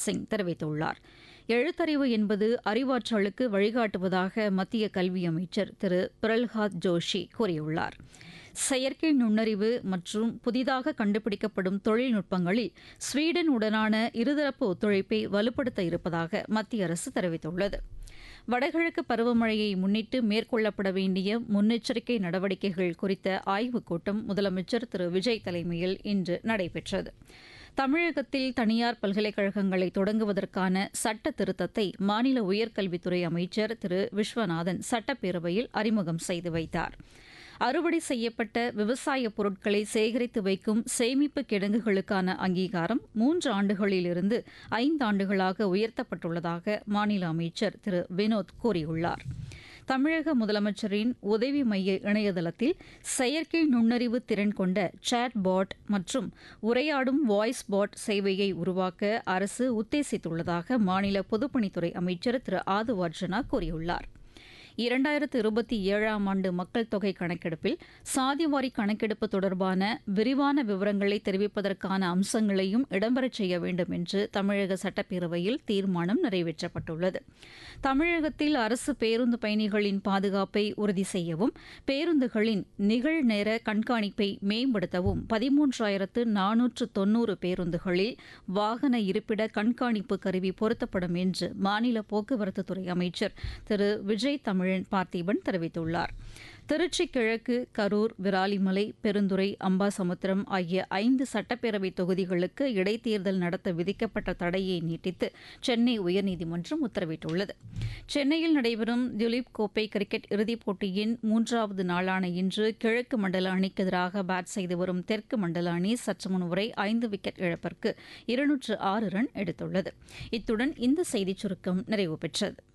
சிங் தெரிவித்துள்ளார் எழுத்தறிவு என்பது அறிவாற்றலுக்கு வழிகாட்டுவதாக மத்திய கல்வி அமைச்சர் திரு பிரல்ஹாத் ஜோஷி கூறியுள்ளார் செயற்கை நுண்ணறிவு மற்றும் புதிதாக கண்டுபிடிக்கப்படும் தொழில்நுட்பங்களில் ஸ்வீடன் உடனான இருதரப்பு ஒத்துழைப்பை வலுப்படுத்த இருப்பதாக மத்திய அரசு தெரிவித்துள்ளது வடகிழக்கு பருவமழையை முன்னிட்டு மேற்கொள்ளப்பட வேண்டிய முன்னெச்சரிக்கை நடவடிக்கைகள் குறித்த ஆய்வுக் கூட்டம் முதலமைச்சர் திரு விஜய் தலைமையில் இன்று நடைபெற்றது தமிழகத்தில் தனியார் பல்கலைக்கழகங்களை தொடங்குவதற்கான சட்ட திருத்தத்தை மாநில உயர்கல்வித்துறை அமைச்சர் திரு விஸ்வநாதன் சட்டப்பேரவையில் அறிமுகம் செய்து வைத்தார் அறுவடை செய்யப்பட்ட விவசாய பொருட்களை சேகரித்து வைக்கும் சேமிப்பு கிடங்குகளுக்கான அங்கீகாரம் மூன்று ஆண்டுகளிலிருந்து ஐந்தாண்டுகளாக உயர்த்தப்பட்டுள்ளதாக மாநில அமைச்சர் திரு வினோத் கூறியுள்ளார் தமிழக முதலமைச்சரின் உதவி மைய இணையதளத்தில் செயற்கை நுண்ணறிவு திறன் கொண்ட சாட் பாட் மற்றும் உரையாடும் வாய்ஸ் பாட் சேவையை உருவாக்க அரசு உத்தேசித்துள்ளதாக மாநில பொதுப்பணித்துறை அமைச்சர் திரு ஆதுவார்ஜனா கூறியுள்ளார் இரண்டாயிரத்து இருபத்தி ஏழாம் ஆண்டு மக்கள் தொகை கணக்கெடுப்பில் சாதிவாரி கணக்கெடுப்பு தொடர்பான விரிவான விவரங்களை தெரிவிப்பதற்கான அம்சங்களையும் இடம்பெறச் செய்ய வேண்டும் என்று தமிழக சட்டப்பேரவையில் தீர்மானம் நிறைவேற்றப்பட்டுள்ளது தமிழகத்தில் அரசு பேருந்து பயணிகளின் பாதுகாப்பை உறுதி செய்யவும் பேருந்துகளின் நிகழ்நேர கண்காணிப்பை மேம்படுத்தவும் பதிமூன்றாயிரத்து நானூற்று தொன்னூறு பேருந்துகளில் வாகன இருப்பிட கண்காணிப்பு கருவி பொருத்தப்படும் என்று மாநில போக்குவரத்துத்துறை அமைச்சர் திரு விஜய் தமிழன் பார்த்திபன் தெரிவித்துள்ளார் திருச்சி கிழக்கு கரூர் விராலிமலை பெருந்துறை அம்பாசமுத்திரம் ஆகிய ஐந்து சட்டப்பேரவை தொகுதிகளுக்கு இடைத்தேர்தல் நடத்த விதிக்கப்பட்ட தடையை நீட்டித்து சென்னை உயர்நீதிமன்றம் உத்தரவிட்டுள்ளது சென்னையில் நடைபெறும் துலீப் கோப்பை கிரிக்கெட் இறுதிப் போட்டியின் மூன்றாவது நாளான இன்று கிழக்கு மண்டல அணிக்கு எதிராக பேட் செய்து வரும் தெற்கு மண்டல அணி சற்று முன் வரை ஐந்து விக்கெட் இழப்பிற்கு இருநூற்று ஆறு ரன் எடுத்துள்ளது இத்துடன் இந்த செய்திச் சுருக்கம் நிறைவு பெற்றது